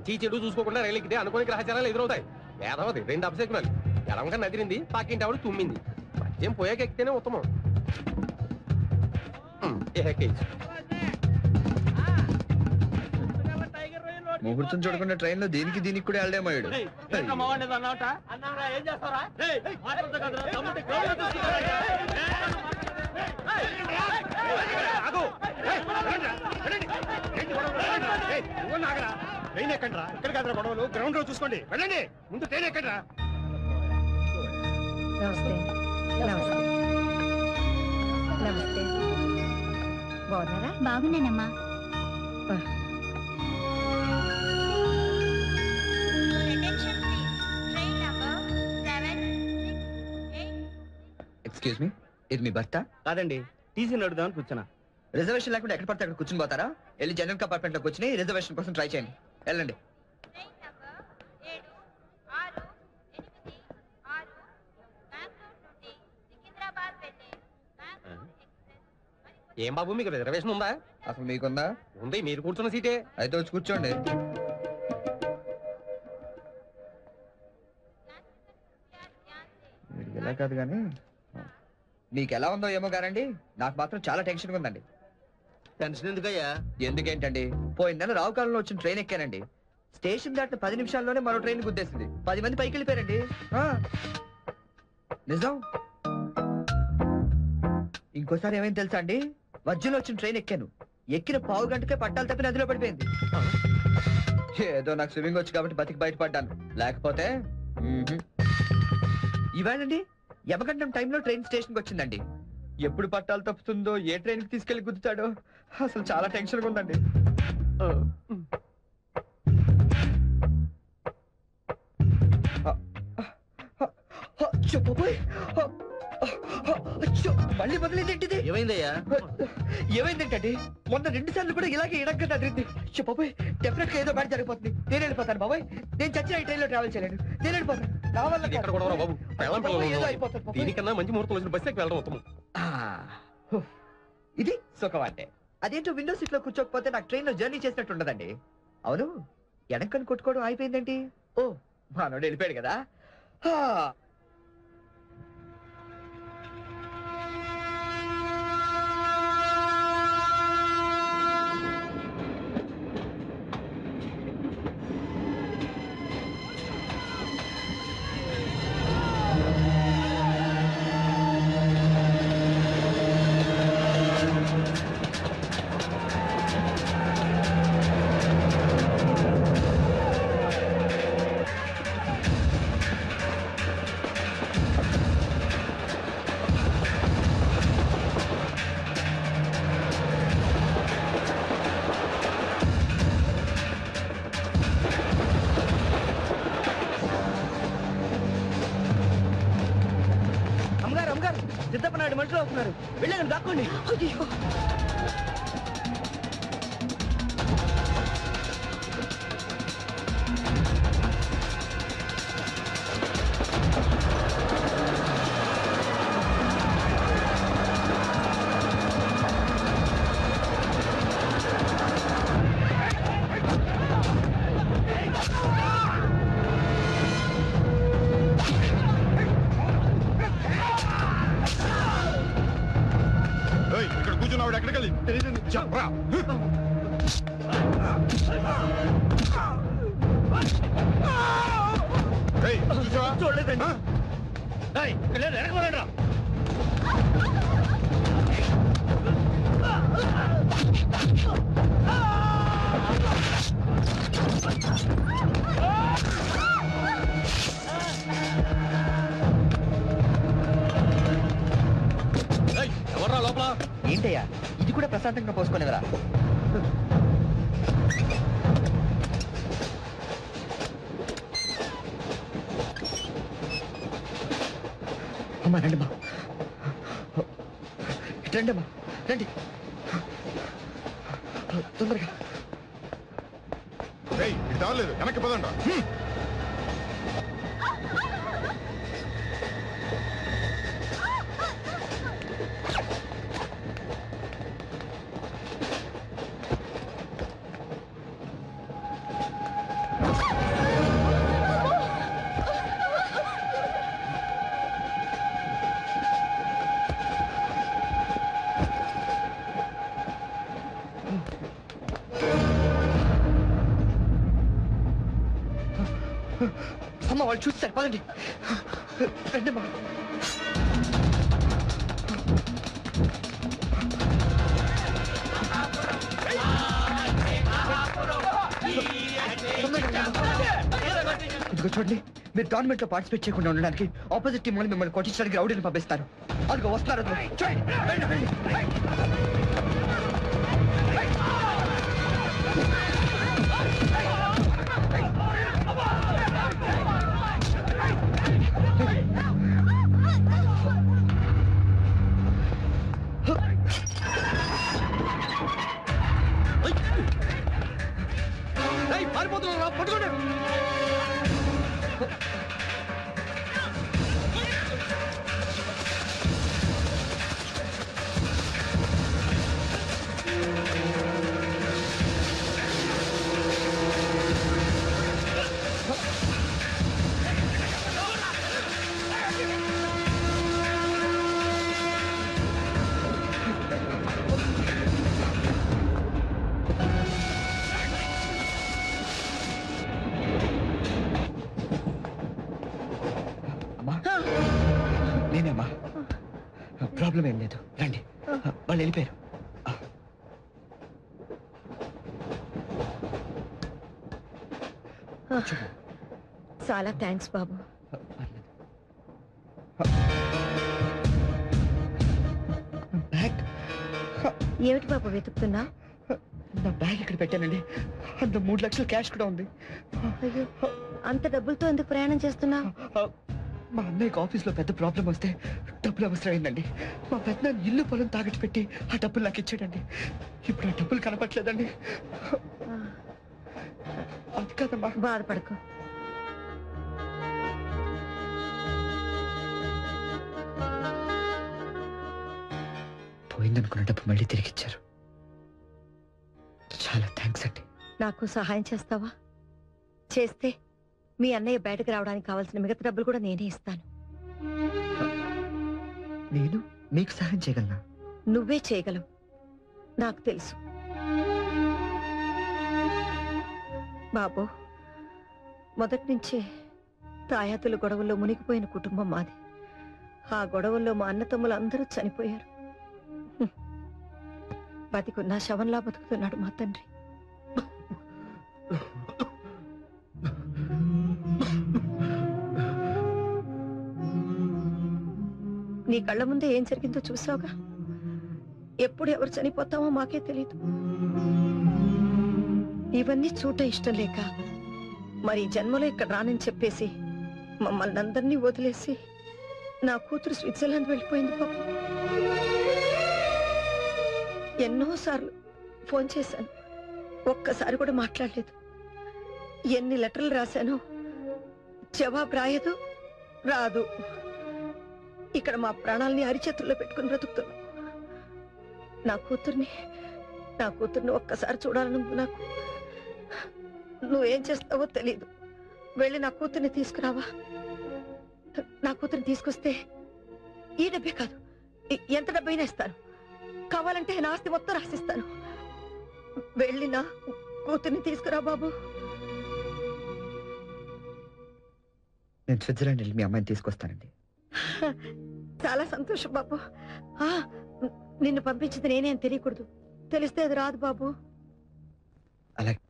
మంచి చెడు చూసుకోకుండా రైలు ఎక్కితే అనుకోని గ్రహచారాలు ఎదురవుతాయి వేదవది రెండు అపశకునాలు ఎడమగా నదిరింది పాకింటి ఆవిడ తుమ్మింది మద్యం పోయాక ఎక్కితేనే ఉత్తమం ఉమ్, ఏ ఎక్కేయచ్చు. ముహూర్తం చూడకుండా ట్రైన్ లో దీనికి దీనికి కూడా వెళ్ళడేమయ్యాడు ఆగు! ఏయ్, వెళ్ళండిరా, వెళ్ళండి. ఏంటి గొడవ? వెళ్ళండిరా. ఏయ్, నువ్వు నాగరా ట్రైన్ ఎక్కండిరా ఇక్కడ కాదురా గొడవలు గ్రౌండ్ లో చూసుకోండి వెళ్ళండి ముందు ట్రైన్ ఎక్కండిరా నమస్తే నమస్తే నమస్తే బాగున్నారా బాగున్నానమ్మా ఎక్స్క్యూజ్ మీ ఇది మీ భర్త కాదండి టీసీ నడుదామని కూర్చున్నా రిజర్వేషన్ లేకుండా ఎక్కడ పడితే అక్కడ కూర్చుని పోతారా వెళ్ళి జనరల్ కంపార్ట్మెంట్ లోకి వచ్చి రిజర్వేషన్ కోసం ట్రై చేయండి వెళ్ళండి ఏం బాబు మీకు రిజర్వేషన్ ఉందా అసలు మీకుందా ఉంది మీరు కూర్చున్న సీటే అయితే వచ్చి కూర్చోండి వీడికి ఎలా కాదు కానీ మీకు ఎలా ఉందో ఏమో కానండి నాకు మాత్రం చాలా టెన్షన్ ఉందండి టెన్షన్ ఎందుకయ్యా ఎందుకేంటండి పోయిన నెల రావు కాలంలో వచ్చిన ట్రైన్ ఎక్కానండి స్టేషన్ దాటిన పది నిమిషాల్లోనే మరో ట్రైన్ గుద్దేసింది పది మంది పైకి వెళ్ళిపోయారండి ఆ. నిజం ఇంకోసారి ఏమైంది తెలుసా అండి మధ్యలో వచ్చిన ట్రైన్ ఎక్కాను ఎక్కిన పావు గంటకే పట్టాలు తప్పి నదిలో పడిపోయింది ఏదో నాకు స్విమ్మింగ్ వచ్చి కాబట్టి బతికి బయటపడ్డాను లేకపోతే మ్మ్హ్. ఇవాళండి యమగండం టైంలో ట్రైన్ స్టేషన్కి వచ్చిందండి ఎప్పుడు పట్టాలు తప్పుతుందో ఏ ట్రైన్ కి తీసుకెళ్లి గుద్దుతాడో అసలు చాలా టెన్షన్ ఉందండి అచ్చో బాబోయ్. అచ్చో, మళ్ళీ మొదలైందేంటిది ఏమైందయ్యా ఏమైందేంటండి మొన్న రెండు సార్లు కూడా ఇలాగే ఇడగ్గా నదిరింది అచ్చో బాబోయ్ డెఫినెట్ గా ఏదో బయట జరిగిపోతుంది నేను వెళ్ళిపోతాను బాబాయ్ నేను చచ్చిన ఈ ట్రైన్ లో ట్రావెల్ చేయలేను నేను వెళ్ళిపోతాను నా వల్ల ఇది ఎక్కడ కాదు. గొడవరా బాబు పెళ్ళం బాబోయ్, ఏదో పిల్లలు అయిపోతుంది బాబోయ్. దీనికన్నా మంచి ముహూర్తం వచ్చిన బస్సు ఎక్కి వెళ్ళడం ఉత్తమం ఆ, హు. ఇది సుఖం అంటే అదేంటో విండో సీట్ లో కూర్చోకపోతే నాకు ట్రైన్ లో జర్నీ చేసినట్టు ఉండదండి అవును వెనక్కని కొట్టుకోవడం అయిపోయిందేంటి ఓ మనోడు వెళ్ళిపోయాడు కదా హా. అమ్మగారు అమ్మగారు సిద్ధప్ప నాయుడు మనుషులు అవుతున్నారు వెళ్ళండి దాక్కోండి ఇక్కడ కూర్చున్నాడు ఎక్కడికి తెలియదు చెప్పరా ఏయ్, చూసావా? చూడలేదండి ఆ? ఏయ్, వెళ్ళండి, వెనక్కి వెళ్ళండి రా. ఏయ్, ఎవర్రా లోపల ఏంటయ్యా ఇది కూడా ప్రశాంతంగా పోసుకునేవరా అమ్మా రండి అమ్మా ఇటు రండి అమ్మా రండి తొందరగా ఏయ్, ఇది తాగలేదు వెనక్కి పదండి వాళ్ళు చూస్తారు పదండి రండి అమ్మా ఇదిగో చూడండి మీరు టోర్నమెంట్ లో పార్టిసిపేట్ చేయకుండా ఉండడానికి ఆపోజిట్ టీం వాళ్ళు మిమ్మల్ని కొట్టించడానికి రౌడీని పంపిస్తారు అదిగో వస్తున్నారు అదిగో. చూడండి, రండి, రండి. ఏయ్, పారిపోతున్నారు రా, పట్టుకోండి అమ్మా నేనేమ్మా ప్రాబ్లం ఏం లేదు రండి వాళ్ళు వెళ్ళిపోయారు చాలా థ్యాంక్స్ బాబు బ్యాగ్ ఏమిటి బాబు వెతుకుతున్నా నా బ్యాగ్ ఇక్కడ పెట్టానండి అందులో మూడు లక్షల క్యాష్ కూడా ఉంది అయ్యో అంత డబ్బులతో ఎందుకు ప్రయాణం చేస్తున్నా మా అన్నయ్యకి ఆఫీస్లో పెద్ద ప్రాబ్లం వస్తే డబ్బులు అవసరమైందండి మా పెద్ద ఇల్లు పొలం తాకట్టు పెట్టి ఆ డబ్బులు నాకు ఇచ్చాడండి ఇప్పుడు ఆ డబ్బులు కనపట్లేదండి అది కదమ్మా బాధపడకు పోయిందనుకున్న డబ్బు మళ్ళీ తిరిగి ఇచ్చారు చాలా థ్యాంక్స్ అండి నాకు సహాయం చేస్తావా చేస్తే మీ అన్నయ్య బయటకు రావడానికి కావాల్సిన మిగతా డబ్బులు కూడా నేనే ఇస్తాను నేను మీకు సహాయం చేయగలనా నువ్వే చేయగలవు నాకు తెలుసు బాబు మొదటి నుంచే తాయాతుల గొడవల్లో మునిగిపోయిన కుటుంబం మాది ఆ గొడవల్లో మా అన్నతమ్ములు అందరూ చనిపోయారు హ్మ్. బతికున్న శవంలా బతుకుతున్నాడు మా తండ్రి నీ కళ్ళ ముందే ఏం జరిగిందో చూసావుగా ఎప్పుడు ఎవరు చనిపోతామో మాకే తెలియదు ఇవన్నీ చూడటం ఇష్టం లేక మరి ఈ జన్మలో ఇక్కడ రానని చెప్పేసి మమ్మల్ని అందరినీ వదిలేసి నా కూతురు స్విట్జర్లాండ్ వెళ్ళిపోయింది పాప ఎన్నోసార్లు ఫోన్ చేశాను ఒక్కసారి కూడా మాట్లాడలేదు ఎన్ని లెటర్లు రాశానో జవాబు రాయదు రాదు ఇక్కడ మా ప్రాణాల్ని అరిచేతుల్లో పెట్టుకుని బ్రతుకుతున్నాం నా కూతుర్ని నా కూతుర్ని ఒక్కసారి చూడాలని నాకు నువ్వేం చేస్తావో తెలీదు వెళ్ళి నా కూతుర్ని తీసుకురావా నా కూతుర్ని తీసుకొస్తే ఈ డబ్బే కాదు ఎ- ఎంత డబ్బైనా ఇస్తాను కావాలంటే నా ఆస్తి మొత్తం రాసిస్తాను వెళ్ళి నా కూతుర్ని తీసుకురా బాబు నేను స్విట్జర్లాండ్ వెళ్ళి మీ అమ్మాయిని తీసుకొస్తానండి చాలా సంతోషం బాబు ఆ, నిన్ను పంపించింది నేనే అని తెలియకూడదు తెలిస్తే అది రాదు బాబు అలాగే